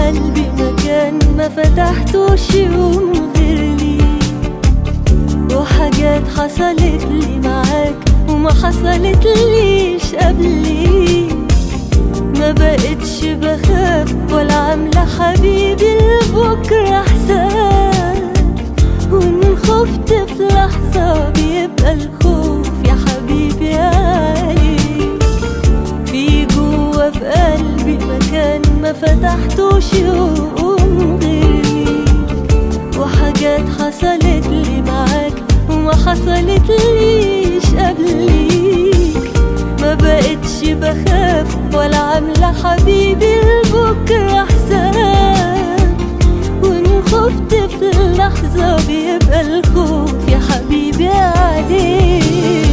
قلبي مكان ما فتحتوش يوم غير ليك وحاجات حصلت لي معاك وما حصلت ليش قبليك ما بقتش بخاف ولا عاملة حبيبي لبكرة حساب ومن خفت في لحظة بيبقى الخوف يا حبيبي عليك في جوا في قلبي مكان ما فتحتوش يوم غيرك وحاجات حصلت لي معاك وما حصلت ليش قبليك ما بقتش بخاف ولا عاملة حبيبي لبكرة حساب وإن خفت في اللحظة بيبقى الخوف يا حبيبي عليك